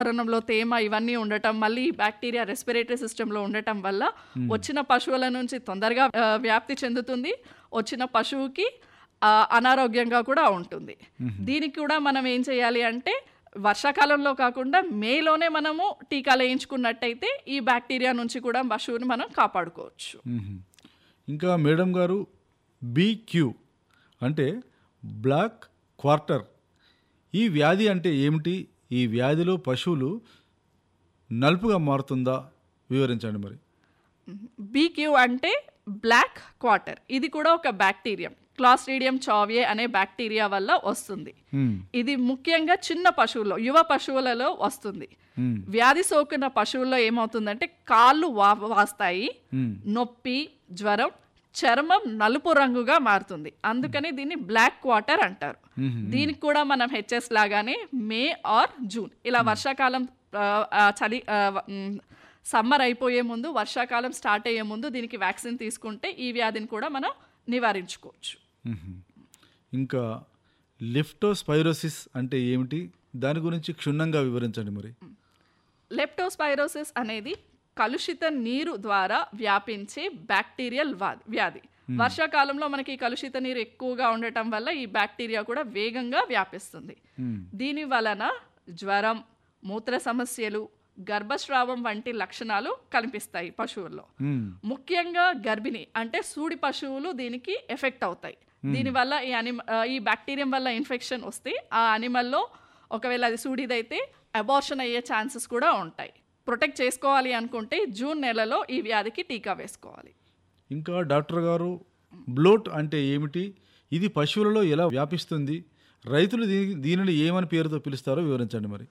ఆవరణంలో తేమ ఇవన్నీ ఉండటం మళ్ళీ బ్యాక్టీరియా రెస్పిరేటరీ సిస్టంలో ఉండటం వల్ల వచ్చిన పశువుల నుంచి తొందరగా ఆ, వ్యాప్తి చెందుతుంది వచ్చిన పశువుకి ఆ, అనారోగ్యంగా కూడా ఉంటుంది దీనికి కూడా మనం ఏం చేయాలి అంటే వర్షాకాలంలో కాకుండా మేలోనే మనము టీకాలు వేయించుకున్నట్టయితే ఈ బ్యాక్టీరియా నుంచి కూడా పశువుని మనం కాపాడుకోవచ్చు మ్మ్. ఇంకా మేడం గారు బీక్యూ అంటే బ్లాక్ క్వార్టర్ ఈ వ్యాధి అంటే ఏమిటి ఈ వ్యాధిలో పశువులు నలుపుగా మారుతుందా వివరించండి మరి బీక్యూ అంటే బ్లాక్ క్వార్టర్ ఇది కూడా ఒక బ్యాక్టీరియం క్లాస్ట్రీడియం చావియే అనే బ్యాక్టీరియా వల్ల వస్తుంది మ్మ్. ఇది ముఖ్యంగా చిన్న పశువుల్లో యువ పశువులలో వస్తుంది మ్మ్. వ్యాధి సోకిన పశువుల్లో ఏమవుతుందంటే కాళ్ళు వా వాస్తాయి మ్మ్. నొప్పి జ్వరం చర్మం నలుపు రంగుగా మారుతుంది అందుకని దీన్ని బ్లాక్ క్వార్టర్ అంటారు దీనికి కూడా మనం హెచ్ఎస్ లాగానే మే ఆర్ జూన్ ఇలా వర్షాకాలం ఆ, ఆ, చలి సమ్మర్ అయిపోయే ముందు వర్షాకాలం స్టార్ట్ అయ్యే ముందు దీనికి వ్యాక్సిన్ తీసుకుంటే ఈ వ్యాధిని కూడా మనం నివారించుకోవచ్చు మ్మ్. ఇంకా లిఫ్టోస్పైరోసిస్ అంటే ఏమిటి దాని గురించి క్షుణ్ణంగా వివరించండి మరి లెప్టోస్పైరోసిస్ అనేది కలుషిత నీరు ద్వారా వ్యాపించే బ్యాక్టీరియల్ వా- వ్యాధి వర్షాకాలంలో మనకి ఈ కలుషిత నీరు ఎక్కువగా ఉండటం వల్ల ఈ బ్యాక్టీరియా కూడా వేగంగా వ్యాపిస్తుంది మ్మ్. దీని వలన జ్వరం మూత్ర సమస్యలు గర్భస్రావం వంటి లక్షణాలు కనిపిస్తాయి పశువుల్లో మ్మ్. ముఖ్యంగా గర్భిణి అంటే సూడి పశువులు దీనికి ఎఫెక్ట్ అవుతాయి దీనివల్ల ఈ అనిమ ఆ, ఈ బ్యాక్టీరియం వల్ల ఇన్ఫెక్షన్ వస్తే ఆ అనిమల్లో ఒకవేళ అది సూడిదైతే అబార్షన్ అయ్యే ఛాన్సెస్ కూడా ఉంటాయి ప్రొటెక్ట్ చేసుకోవాలి అనుకుంటే జూన్ నెలలో ఈ వ్యాధికి టీకా వేసుకోవాలి ఇంకా డాక్టర్ గారు బ్లోట్ అంటే ఏమిటి ఇది పశువులలో ఎలా వ్యాపిస్తుంది రైతులు దీ- దీనిని ఏమని పేరుతో పిలుస్తారో వివరించండి మరి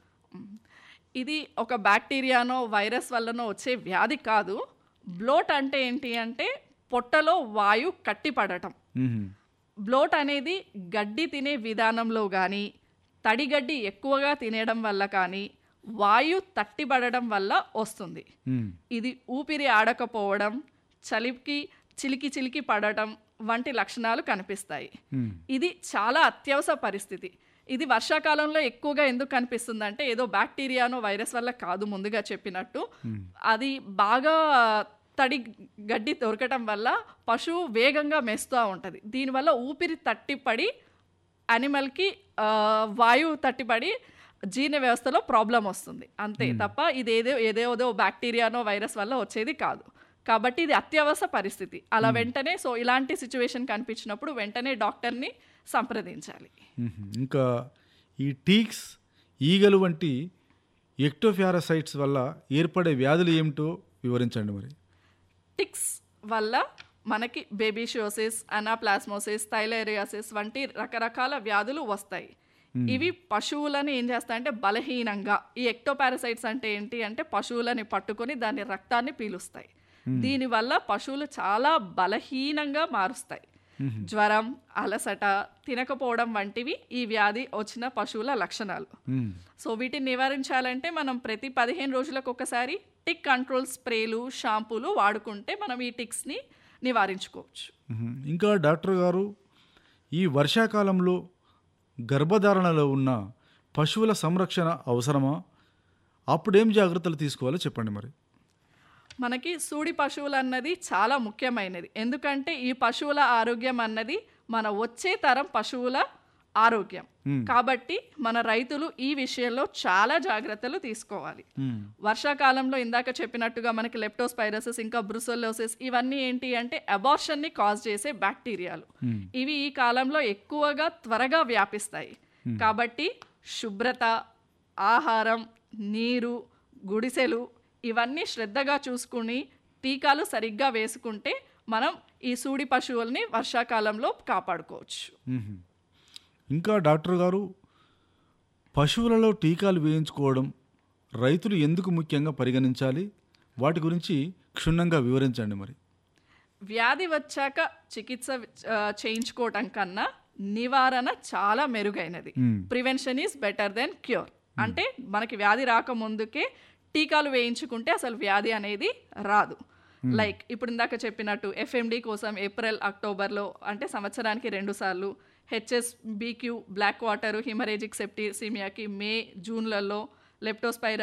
ఇది ఒక బ్యాక్టీరియానో వైరస్ వల్లనో వచ్చే వ్యాధి కాదు బ్లోట్ అంటే ఏంటి అంటే పొట్టలో వాయు కట్టిపడటం మ్మ్. బ్లోట్ అనేది గడ్డి తినే విధానంలో కానీ తడిగడ్డి ఎక్కువగా తినేయడం వల్ల కానీ వాయు తట్టిపడడం వల్ల వస్తుంది మ్మ్. ఇది ఊపిరి ఆడకపోవడం చలికి చిలికి చిలికి పడటం వంటి లక్షణాలు కనిపిస్తాయి మ్మ్. ఇది చాలా అత్యవసర పరిస్థితి ఇది వర్షాకాలంలో ఎక్కువగా ఎందుకు కనిపిస్తుందంటే ఏదో బ్యాక్టీరియానో వైరస్ వల్ల కాదు ముందుగా చెప్పినట్టు అది బాగా తడి గడ్డి దొరకటం వల్ల పశువు వేగంగా మెస్తూ ఉంటుంది దీనివల్ల ఊపిరి తట్టిపడి అనిమల్కి ఆ, వాయువు తట్టిపడి జీర్ణ వ్యవస్థలో ప్రాబ్లం వస్తుంది అంతే తప్ప ఇది ఏదో ఏదేదో బ్యాక్టీరియానో వైరస్ వల్ల వచ్చేది కాదు కాబట్టి ఇది అత్యవసర పరిస్థితి అలా వెంటనే సో ఇలాంటి సిచ్యువేషన్ కనిపించినప్పుడు వెంటనే డాక్టర్ని సంప్రదించాలి మ్మ్. ఇంకా ఈ టీక్స్ ఈగలు వంటి ఎక్టోఫారసైట్స్ వల్ల ఏర్పడే వ్యాధులు ఏమిటో వివరించండి మరి టిక్స్ వల్ల మనకి బేబీషియోసిస్ అనాప్లాస్మోసిస్ థైలేరియాసిస్ వంటి రకరకాల వ్యాధులు వస్తాయి ఇవి పశువులను ఏం చేస్తాయంటే బలహీనంగా ఈ ఎక్టోపారసైట్స్ అంటే ఏంటి అంటే పశువులని పట్టుకొని దాని రక్తాన్ని పీలుస్తాయి దీనివల్ల పశువులు చాలా బలహీనంగా మారుస్తాయి జ్వరం అలసట తినకపోవడం వంటివి ఈ వ్యాధి వచ్చిన పశువుల లక్షణాలు మ్మ్. సో వీటిని నివారించాలంటే మనం ప్రతి పదిహేను రోజులకు ఒకసారి టిక్ కంట్రోల్ స్ప్రేలు షాంపూలు వాడుకుంటే మనం ఈ టిక్స్ని నివారించుకోవచ్చు మ్మ్. ఇంకా డాక్టర్ గారు ఈ వర్షాకాలంలో గర్భధారణలో ఉన్న పశువుల సంరక్షణ అవసరమా అప్పుడేం జాగ్రత్తలు తీసుకోవాలో చెప్పండి మరి మనకి సూడి పశువులు అన్నది చాలా ముఖ్యమైనది ఎందుకంటే ఈ పశువుల ఆరోగ్యం అన్నది మన వచ్చే తరం పశువుల ఆరోగ్యం కాబట్టి మన రైతులు ఈ విషయంలో చాలా జాగ్రత్తలు తీసుకోవాలి మ్మ్. వర్షాకాలంలో ఇందాక చెప్పినట్టుగా మనకి లెప్టోస్పైరసిస్ ఇంకా బ్రుసెల్లోసిస్ ఇవన్నీ ఏంటి అంటే అబార్షన్ని కాజ్ చేసే బ్యాక్టీరియాలు ఇవి ఈ కాలంలో ఎక్కువగా త్వరగా వ్యాపిస్తాయి కాబట్టి శుభ్రత ఆహారం నీరు గుడిసెలు ఇవన్నీ శ్రద్ధగా చూసుకుని టీకాలు సరిగ్గా వేసుకుంటే మనం ఈ సూడి పశువుల్ని వర్షాకాలంలో కాపాడుకోవచ్చు మ్మ్. ఇంకా డాక్టర్ గారు పశువులలో టీకాలు వేయించుకోవడం రైతులు ఎందుకు ముఖ్యంగా పరిగణించాలి వాటి గురించి క్షుణ్ణంగా వివరించండి మరి వ్యాధి వచ్చాక చికిత్స ఆ, చేయించుకోవటం కన్నా నివారణ చాలా మెరుగైనది prevention is better then cure అంటే మనకి వ్యాధి రాకముందుకే టీకాలు వేయించుకుంటే అసలు వ్యాధి అనేది రాదు లైక్ ఇప్పుడు ఇందాక చెప్పినట్టు ఎఫ్ఎండి కోసం ఏప్రిల్ అక్టోబర్లో అంటే సంవత్సరానికి రెండు సార్లు HS BQ black water haemorrhagic సెప్టిసిమియాకి మే జూన్లలో లెప్టోస్పైర